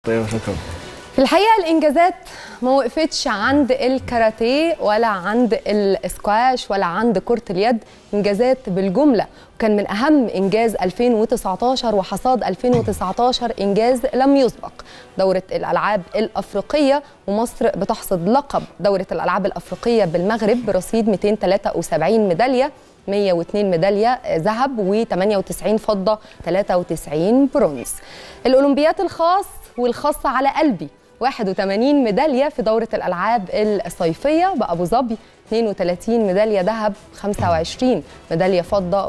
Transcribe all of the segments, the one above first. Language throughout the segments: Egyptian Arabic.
طيب شكرا في الحقيقة الإنجازات ما وقفتش عند الكاراتيه ولا عند الاسكواش ولا عند كرة اليد إنجازات بالجملة وكان من أهم إنجاز 2019 وحصاد 2019 إنجاز لم يسبق دورة الألعاب الأفريقية ومصر بتحصد لقب دورة الألعاب الأفريقية بالمغرب برصيد 273 ميدالية 102 ميدالية ذهب و98 فضة 93 برونز الأولمبيات الخاص والخاصة على قلبي 81 ميدالية في دورة الألعاب الصيفية بأبو ظبي 32 ميدالية ذهب 25 ميدالية فضة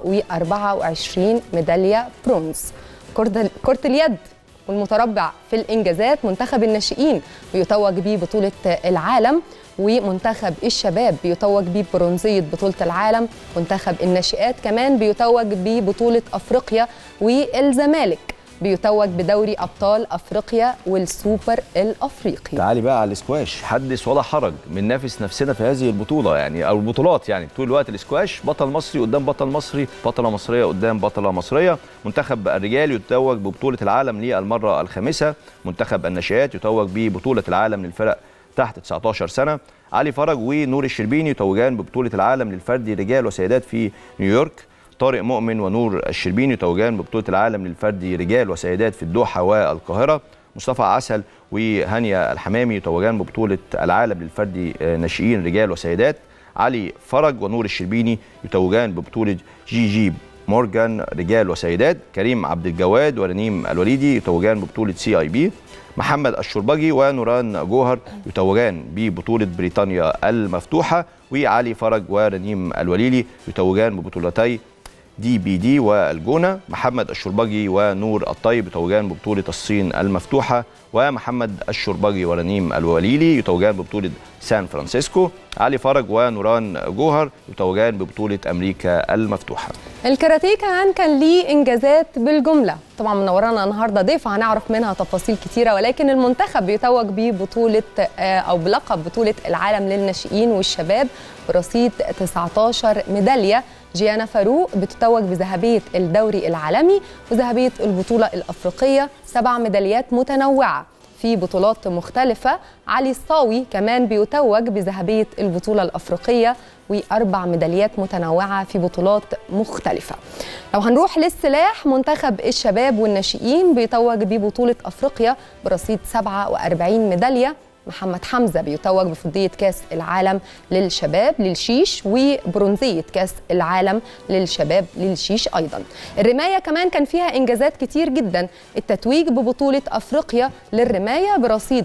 و24 ميدالية برونز كرة كرة اليد والمتربع في الإنجازات منتخب الناشئين بيتوج بيه بطولة العالم ومنتخب الشباب بيتوج بيه برونزية بطولة العالم منتخب الناشئات كمان بيتوج ببطولة أفريقيا والزمالك بيتوج بدوري ابطال افريقيا والسوبر الافريقي تعالي بقى على الاسكواش حدث ولا حرج بننافس نفسنا في هذه البطوله يعني او البطولات يعني طول الوقت الاسكواش بطل مصري قدام بطل مصري بطله مصريه قدام بطله مصريه منتخب الرجال يتوج ببطوله العالم للمره الخامسه منتخب الناشئات يتوج ببطوله العالم للفرق تحت 19 سنه علي فرج ونور الشربيني يتوجان ببطوله العالم للفرد رجال وسيدات في نيويورك طارق مؤمن ونور الشربيني يتوجان ببطوله العالم للفرد رجال وسيدات في الدوحه والقاهره مصطفى عسل وهانيا الحمامي يتوجان ببطوله العالم للفرد ناشئين رجال وسيدات علي فرج ونور الشربيني يتوجان ببطوله جي جي مورجان رجال وسيدات كريم عبد الجواد ورنيم الوليدي يتوجان ببطوله سي اي بي محمد الشربجي ونوران جوهر يتوجان ببطوله بريطانيا المفتوحه وعلي فرج ورنيم الوليلي يتوجان ببطولتي دي بي دي والجونه محمد الشربجي ونور الطيب يتوجان ببطوله الصين المفتوحه ومحمد الشربجي ورنيم الوليلي يتوجان ببطوله سان فرانسيسكو علي فرج ونوران جوهر يتوجان ببطوله امريكا المفتوحه الكاراتيه كمان كان ليه انجازات بالجمله طبعا منورانا النهارده ضيفه هنعرف منها تفاصيل كتيره ولكن المنتخب بيتوج ببطوله او بلقب بطوله العالم للناشئين والشباب برصيد 19 ميداليه جيانا فاروق بتتوج بذهبيه الدوري العالمي وذهبيه البطوله الافريقيه سبع ميداليات متنوعه في بطولات مختلفة علي الصاوي كمان بيتوج بذهبية البطولة الأفريقية وأربع ميداليات متنوعة في بطولات مختلفة لو هنروح للسلاح منتخب الشباب والناشئين بيتوج ببطولة أفريقيا برصيد 47 ميدالية محمد حمزه بيتوج بفضيه كاس العالم للشباب للشيش وبرونزيه كاس العالم للشباب للشيش ايضا. الرمايه كمان كان فيها انجازات كتير جدا، التتويج ببطوله افريقيا للرمايه برصيد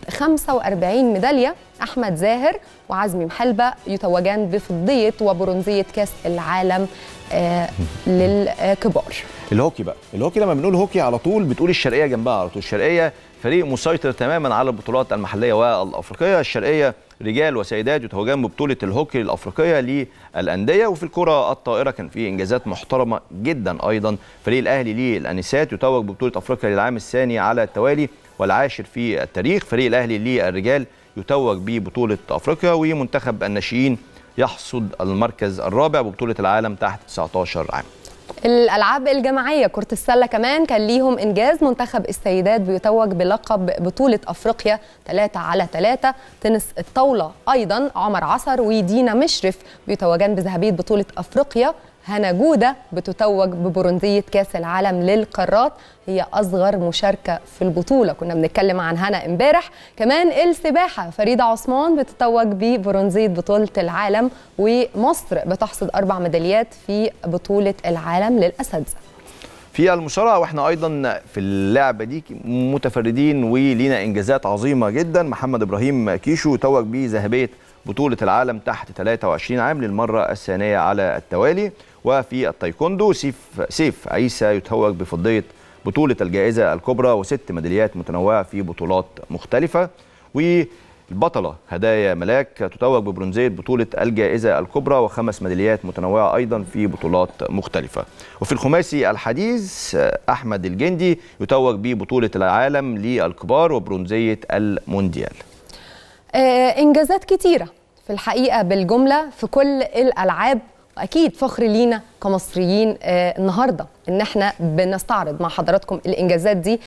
45 ميداليه احمد زاهر وعزمي محلبه يتوجان بفضيه وبرونزيه كاس العالم آه للكبار. الهوكي بقى الهوكي لما بنقول هوكي على طول بتقول الشرقيه جنبها على طول الشرقيه فريق مسيطر تماما على البطولات المحليه والافريقيه الشرقيه رجال وسيدات يتوجان ببطوله الهوكي الافريقيه للانديه وفي الكره الطائره كان في انجازات محترمه جدا ايضا فريق الاهلي للانسات يتوج ببطوله افريقيا للعام الثاني على التوالي والعاشر في التاريخ فريق الاهلي للرجال يتوج ببطوله افريقيا ومنتخب الناشئين يحصد المركز الرابع ببطوله العالم تحت 19 عام الالعاب الجماعيه كره السله كمان كان ليهم انجاز منتخب السيدات بيتوج بلقب بطوله افريقيا 3 على 3 تنس الطاوله ايضا عمر عصر ودينا مشرف بيتوجان بذهبيه بطوله افريقيا هنا جودة بتتوج ببرونزية كأس العالم للقارات هي أصغر مشاركة في البطولة كنا بنتكلم عن هنا امبارح كمان السباحة فريدة عثمان بتتوج ببرونزية بطولة العالم ومصر بتحصد أربع ميداليات في بطولة العالم للأساتذة في المصارعه واحنا ايضا في اللعبه دي متفردين ولينا انجازات عظيمه جدا محمد ابراهيم كيشو توج بذهبيه بطوله العالم تحت 23 عام للمره الثانيه على التوالي وفي التايكوندو سيف سيف عيسى يتوج بفضيه بطوله الجائزه الكبرى وست ميداليات متنوعه في بطولات مختلفه والبطله هدايا ملاك تتوج ببرونزيه بطوله الجائزه الكبرى وخمس ميداليات متنوعه ايضا في بطولات مختلفه وفي الخماسي الحديث احمد الجندي يتوج ببطوله العالم للكبار وبرونزيه المونديال آه انجازات كتيره في الحقيقه بالجمله في كل الالعاب واكيد فخر لينا كمصريين آه النهارده ان احنا بنستعرض مع حضراتكم الانجازات دي